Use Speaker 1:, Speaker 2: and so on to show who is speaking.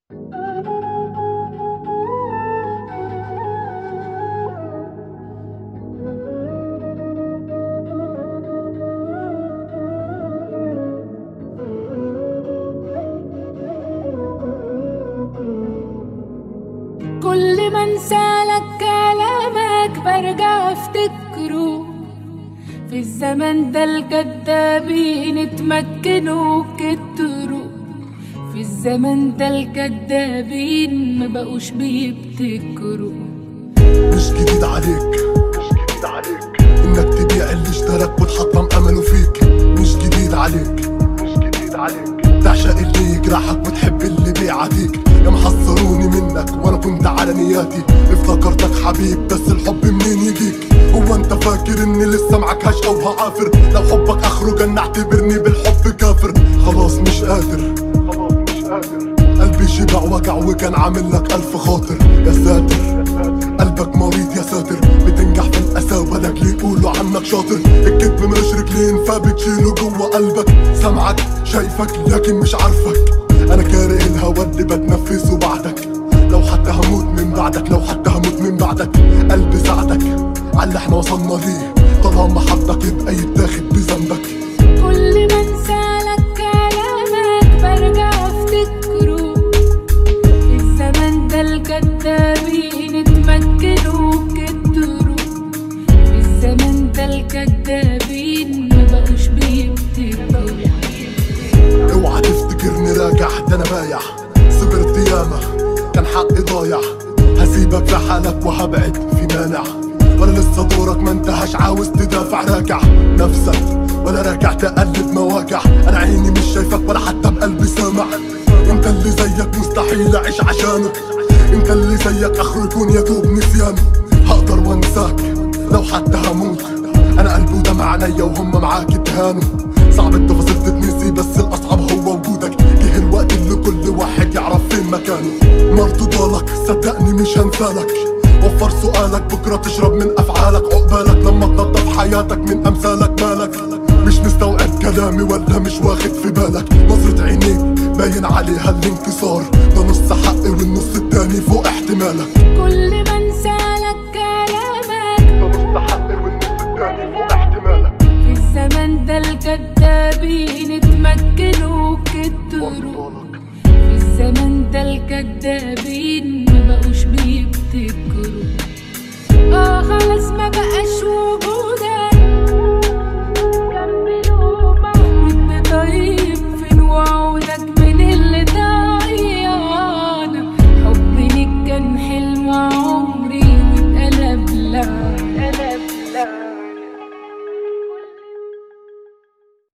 Speaker 1: كل ما انسالك كلامك برجع افتكره في الزمن ده الكدابين اتمكنوا كتروا في الزمن ده الكدابين ما بقوش بيبتكروا
Speaker 2: مش جديد عليك مش جديد عليك انك تبيع اللي اشتراك وتحطم امله فيك مش جديد عليك مش جديد عليك تعشق اللي يجرحك وتحب اللي بيعاديك يا محصروني منك وانا كنت على نياتي افتكرتك حبيب بس الحب منين يجيك هو انت فاكر اني لسه معك هشقى وهعافر لو حبك اخره جنة اعتبرني بالحب كافر خلاص مش قادر خلاص مش قادر قلبي شبع وجع وكان عامل لك الف خاطر يا ساتر قلبك مريض يا ساتر بتنجح في القساوة لك يقولوا عنك شاطر الكذب ملوش رجلين فبتشيله جوه قلبك سامعك شايفك لكن مش عارفك انا كاره الهوى اللي بتنفسه بعدك لو حتى هموت من بعدك لو حتى هموت من بعدك قلبي ساعدك على اللي احنا وصلنا ليه طالما حبك يبقى يتاخد بذنبك
Speaker 1: كل ما انسالك كلامك برجع افتكره في الزمن ده الكدابين اتمكنوا كتروا في الزمن ده الكدابين ما بقوش بيبتكروا
Speaker 2: اوعى تفتكرني راجع ده انا بايع صبرت ياما كان حقي ضايع هسيبك في حالك وهبعد في مانع ولا لسه دورك ما انتهاش عاوز تدافع راجع نفسك ولا راجع تقلب مواجع انا عيني مش شايفك ولا حتى بقلبي سامع انت اللي زيك مستحيل اعيش عشانك انت اللي زيك اخره يكون يا دوب نسيان هقدر وانساك لو حتى هموت انا قلبي ودمع عينيا وهم معاك اتهانوا صعب التفاصيل تتنسي بس الاصعب هو وجودك جه الوقت اللي كل واحد يعرف فين مكانه مرتضالك صدقني مش هنسالك وفر سؤالك بكرة تشرب من أفعالك عقبالك لما تنظف حياتك من أمثالك مالك مش مستوعب كلامي ولا مش واخد في بالك نظرة عينيك باين عليها الانكسار ده نص حقي والنص التاني فوق احتمالك
Speaker 1: كل ما انسالك كلامك
Speaker 2: ده نص حقي والنص التاني فوق احتمالك
Speaker 1: في الزمن ده الكدابين اتمكنوا كتروا في الزمن ده الكدابين ما بقوش بيبتكروا اه خلاص ما بقاش وجود